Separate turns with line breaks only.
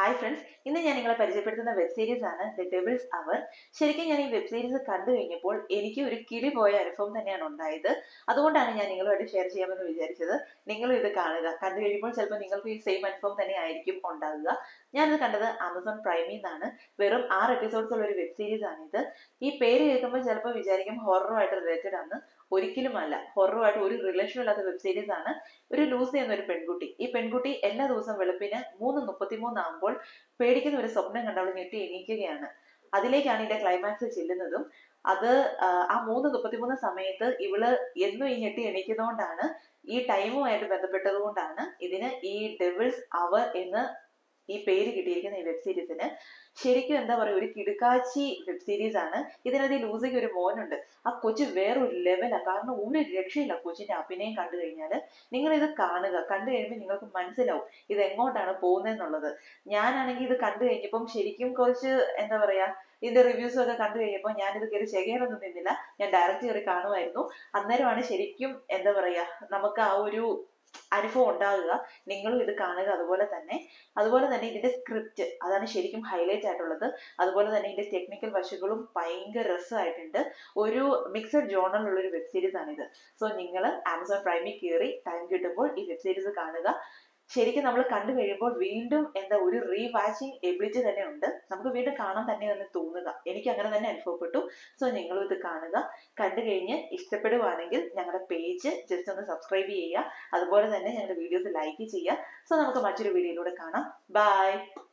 hi friends ഇന്ന് ഞാൻ നിങ്ങളെ പരിചയപ്പെടുത്തുന്ന വെബ് സീരീസ് ആണ് ദ ഡെവിൾസ് അവർ ശരിക്കും ഞാൻ ഈ വെബ് സീരീസ് കണ്ടു കഴിഞ്ഞപ്പോൾ എനിക്ക് ഒരു കിളി പോയ അനുഭവം തന്നെയാണ് ഉണ്ടായത് അതുകൊണ്ടാണ് ഞാൻ നിങ്ങളുമായിട്ട് ഷെയർ ചെയ്യാമെന്ന് വിചാരിച്ചത് നിങ്ങളും ഇത് കാണുക കണ്ടു കഴിയുമ്പോൾ ചിലപ്പോൾ നിങ്ങൾക്ക് ഈ സെയിം അനുഭവം തന്നെ ആയിരിക്കും ഉണ്ടാകുക ഞാനിത് കണ്ടത് ആമസോൺ പ്രൈമിൽ നിന്നാണ് വെറും ആറ് എപ്പിസോഡ്സ് ഉള്ള ഒരു വെബ് സീരീസ് ആണിത് ഈ പേര് കേൾക്കുമ്പോൾ ചിലപ്പോൾ വിചാരിക്കും ഹൊററുമായിട്ട് റിലേറ്റഡ് ആണ് ഒരിക്കലുമല്ല ഹൊററുമായിട്ട് ഒരു റിലേഷൻ ഇല്ലാത്ത വെബ് സീരീസ് ആണ് ഒരു ലൂസി എന്നൊരു പെൺകുട്ടി ഈ പെൺകുട്ടി എല്ലാ ദിവസവും വെളുപ്പിന് മൂന്ന് മുപ്പത്തിമൂന്ന് ആകുമ്പോൾ പേടിക്കുന്ന ഒരു സ്വപ്നം കണ്ട് അവൾ ഞെട്ടി എണീക്കുകയാണ് അതിലേക്കാണ് ഇതിന്റെ ക്ലൈമാക്സ് ചെല്ലുന്നതും അത് ആ, ആ മൂന്ന് മുപ്പത്തിമൂന്ന് സമയത്ത് ഇവള് എന്നും ഈ ഞെട്ടി എണീക്കുന്നതുകൊണ്ടാണ് ഈ ടൈമുമായിട്ട് ബന്ധപ്പെട്ടത് കൊണ്ടാണ് ഇതിന് ഈ ഡെവിൾസ് അവർ എന്ന് ഈ പേര് കിട്ടിയിരിക്കുന്ന ഈ വെബ് സീരീസിന് ശരിക്കും എന്താ പറയുക ഒരു കിടുക്കാച്ചി വെബ് സീരീസ് ആണ് ഇതിനകത്ത് ഈ ലൂസിക്ക് ഒരു മോനുണ്ട് ആ കൊച്ചു വേറൊരു ലെവലാ കാരണം ഒരു രക്ഷയില്ല കൊച്ചിന്റെ അഭിനയം കണ്ടു കഴിഞ്ഞാൽ നിങ്ങൾ ഇത് കാണുക കണ്ടു കഴിയുമ്പോൾ നിങ്ങൾക്ക് മനസ്സിലാവും ഇത് എങ്ങോട്ടാണ് പോകുന്നതെന്നുള്ളത് ഞാനാണെങ്കിൽ ഇത് കണ്ടു കഴിഞ്ഞപ്പം ശരിക്കും കുറച്ച് എന്താ പറയാ ഇതിന്റെ റിവ്യൂസും ഒക്കെ കണ്ടു കഴിഞ്ഞപ്പോൾ ഞാനിത് കയറി ശേഖരമൊന്നും നിന്നില്ല ഞാൻ ഡയറക്റ്റ് കയറി കാണുമായിരുന്നു അന്നേരമാണ് ശരിക്കും എന്താ പറയാ നമുക്ക് ആ ഒരു അനുഭവം ഉണ്ടാകുക നിങ്ങളും ഇത് കാണുക അതുപോലെ തന്നെ അതുപോലെ തന്നെ ഇതിന്റെ സ്ക്രിപ്റ്റ് അതാണ് ശരിക്കും ഹൈലൈറ്റ് ആയിട്ടുള്ളത് അതുപോലെ തന്നെ ഇതിന്റെ ടെക്നിക്കൽ വശങ്ങളും ഭയങ്കര രസമായിട്ടുണ്ട് ഒരു മിക്സഡ് ജോണറിലുള്ള ഒരു വെബ് സീരീസ് ആണിത് സോ നിങ്ങൾ ആമസോൺ പ്രൈമിൽ കയറി ടൈം കിട്ടുമ്പോൾ ഈ വെബ് സീരീസ് കാണുക ശരിക്കും നമ്മൾ കണ്ടു കഴിയുമ്പോൾ വീണ്ടും എന്താ ഒരു റീ വാച്ചിങ് എബിലിറ്റി തന്നെ ഉണ്ട് നമുക്ക് വീണ്ടും കാണാൻ തന്നെ തന്നെ തോന്നുക എനിക്ക് അങ്ങനെ തന്നെ അനുഭവപ്പെട്ടു സോ നിങ്ങളും ഇത് കാണുക കണ്ടു കഴിഞ്ഞ് ഇഷ്ടപ്പെടുവാണെങ്കിൽ ഞങ്ങളുടെ പേജ് ജസ്റ്റ് ഒന്ന് സബ്സ്ക്രൈബ് ചെയ്യുക അതുപോലെ തന്നെ ഞങ്ങളുടെ വീഡിയോസ് ലൈക്ക് ചെയ്യുക സോ നമുക്ക് മറ്റൊരു വീഡിയോയിലൂടെ കാണാം ബൈ